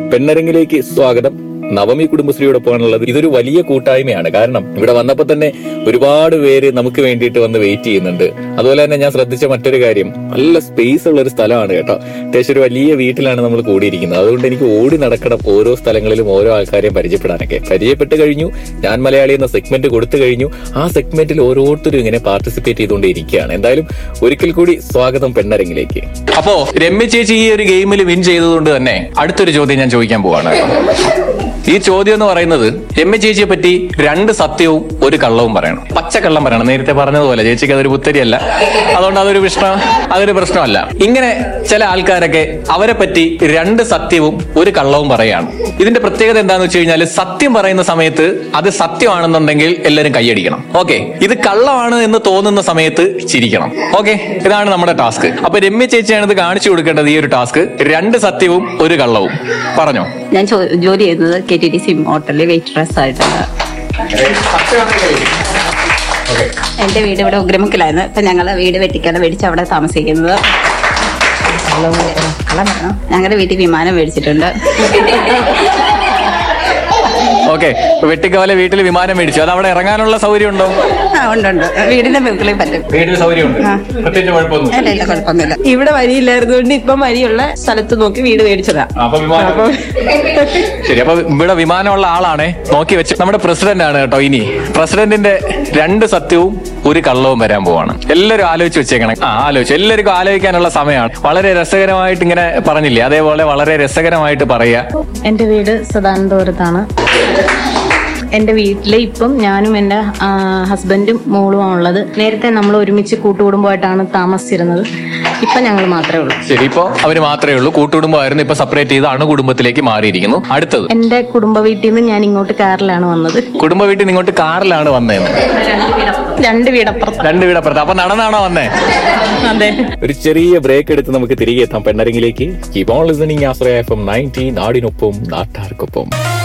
പെണ്ണരങ്ങിലേക്ക് സ്വാഗതം നവമി കുടുംബശ്രീയോടൊപ്പമാണുള്ളത് ഇതൊരു വലിയ കൂട്ടായ്മയാണ് കാരണം ഇവിടെ വന്നപ്പോ തന്നെ ഒരുപാട് പേര് നമുക്ക് വേണ്ടിയിട്ട് വന്ന് വെയിറ്റ് ചെയ്യുന്നുണ്ട് അതുപോലെ തന്നെ ഞാൻ ശ്രദ്ധിച്ച മറ്റൊരു കാര്യം നല്ല സ്പേസ് ഉള്ള ഒരു സ്ഥലമാണ് കേട്ടോ അത്യാവശ്യം ഒരു വലിയ വീട്ടിലാണ് നമ്മൾ കൂടിയിരിക്കുന്നത് അതുകൊണ്ട് എനിക്ക് ഓടി നടക്കണം ഓരോ സ്ഥലങ്ങളിലും ഓരോ ആൾക്കാരെയും പരിചയപ്പെടാനൊക്കെ പരിചയപ്പെട്ട് കഴിഞ്ഞു ഞാൻ മലയാളി എന്ന സെഗ്മെന്റ് കൊടുത്തു കഴിഞ്ഞു ആ സെഗ്മെന്റിൽ ഓരോരുത്തരും ഇങ്ങനെ പാർട്ടിസിപ്പേറ്റ് ചെയ്തുകൊണ്ട് ഇരിക്കുകയാണ് എന്തായാലും ഒരിക്കൽ കൂടി സ്വാഗതം പെണ്ണരങ്ങിലേക്ക് അപ്പോ രമ്യ ചേച്ചി ഈ ഒരു ഗെയിമിൽ വിൻ ചെയ്തതുകൊണ്ട് തന്നെ അടുത്തൊരു ചോദ്യം ഞാൻ ചോദിക്കാൻ പോവാണ് ഈ ചോദ്യം എന്ന് പറയുന്നത് രമ്യ ചേച്ചിയെ പറ്റി രണ്ട് സത്യവും ഒരു കള്ളവും പറയണം പച്ചക്കള്ളം പറയണം നേരത്തെ പറഞ്ഞതുപോലെ ചേച്ചിക്ക് അതൊരു പുത്തരിയല്ല അതുകൊണ്ട് അതൊരു പ്രശ്നം അതൊരു പ്രശ്നമല്ല ഇങ്ങനെ ചില ആൾക്കാരൊക്കെ അവരെ പറ്റി രണ്ട് സത്യവും ഒരു കള്ളവും പറയാണ് ഇതിന്റെ പ്രത്യേകത എന്താന്ന് വെച്ച് കഴിഞ്ഞാൽ സത്യം പറയുന്ന സമയത്ത് അത് സത്യമാണെന്നുണ്ടെങ്കിൽ എല്ലാവരും കൈയടിക്കണം ഓക്കെ ഇത് കള്ളമാണ് എന്ന് തോന്നുന്ന സമയത്ത് ചിരിക്കണം ഓക്കെ ഇതാണ് നമ്മുടെ ടാസ്ക് അപ്പൊ രമ്യ ചേച്ചിയാണ് ഇത് കാണിച്ചു കൊടുക്കേണ്ടത് ഈ ഒരു ടാസ്ക് രണ്ട് സത്യവും ഒരു കള്ളവും പറഞ്ഞോ ഞാൻ ചോ- ജോലി ചെയ്യുന്നത് കെ ടി ഡി സി ഹോട്ടലിൽ വെയിറ്റ്രസ് ആയിട്ടാണ് എന്റെ വീട് ഇവിടെ ഉഗ്രമുക്കിലായിരുന്നു ഇപ്പൊ ഞങ്ങള് വീട് വെട്ടിക്കാതെ മേടിച്ച് അവിടെ താമസിക്കുന്നത് ഞങ്ങളുടെ വീട്ടിൽ വിമാനം മേടിച്ചിട്ടുണ്ട് ഓക്കെ വെട്ടിക്കവലെ വീട്ടിൽ വിമാനം മേടിച്ചു അത് അവിടെ ഇറങ്ങാനുള്ള സൗകര്യം ഉണ്ടോ ആ ഉണ്ട് ഉണ്ട് വീടിന്റെ മുകളിൽ പറ്റും വീട്ടിൽ സൗകര്യമുണ്ട് ആ. പ്രത്യേകിച്ച് കുഴപ്പമൊന്നും ഇല്ല ഇല്ല കുഴപ്പമൊന്നുമില്ല ഇവിടെ വരിയില്ലായിരുന്നുകൊണ്ട് ഇപ്പം വരിയുള്ള സ്ഥലത്ത് നോക്കി വീട് മേടിച്ചതാ അപ്പൊ വിമാനം ശരി അപ്പൊ ഇവിടെ വിമാനമുള്ള ആളാണേ നോക്കി വെച്ച് നമ്മുടെ പ്രസിഡന്റ് ആണ് കേട്ടോ ഇനി പ്രസിഡന്റിന്റെ രണ്ട് സത്യവും ഒരു കള്ളവും വരാൻ പോവാണ് എല്ലാവരും ആലോചിച്ച് വെച്ചേക്കണം ആ ആലോചിച്ചു എല്ലാവർക്കും ആലോചിക്കാനുള്ള സമയമാണ് വളരെ രസകരമായിട്ട് ഇങ്ങനെ പറഞ്ഞില്ലേ അതേപോലെ വളരെ രസകരമായിട്ട് പറയുക എൻ്റെ വീട് സദാനന്തപുരത്താണ് എൻ്റെ വീട്ടിൽ ഇപ്പം ഞാനും എൻ്റെ ആ, ഹസ്ബൻഡും മോളുമാണ് ഉള്ളത് നേരത്തെ നമ്മൾ ഒരുമിച്ച് കൂട്ടുകുടുംബമായിട്ടാണ് താമസിച്ചിരുന്നത് ഇപ്പം ഞങ്ങൾ മാത്രമേ ഉള്ളൂ ശരി ഇപ്പൊ അവര് മാത്രമേ ഉള്ളൂ കൂട്ടുകുടുംബമായിരുന്നു ഇപ്പൊ സെപ്പറേറ്റ് ചെയ്ത് അണുകുടുംബത്തിലേക്ക് മാറിയിരിക്കുന്നു അടുത്തത് എൻ്റെ കുടുംബ വീട്ടിൽ നിന്ന് ഞാൻ ഇങ്ങോട്ട് കാറിലാണ് വന്നത് കുടുംബ വീട്ടിൽ നിന്ന് ഇങ്ങോട്ട് കാറിലാണ് വന്നതെന്ന് രണ്ട് വീടപ്പുറത്ത് രണ്ട് വീടപ്പുറത്ത് അപ്പൊ നടന്നാണോ വന്നേ അതെ ഒരു ചെറിയ ബ്രേക്ക് എടുത്ത് നമുക്ക് തിരികെ എത്താം പെണ്ണരങ്ങിലേക്ക് keep on listening Ashraya F M nineteen നാടിനൊപ്പം നാട്ടാർക്കൊപ്പം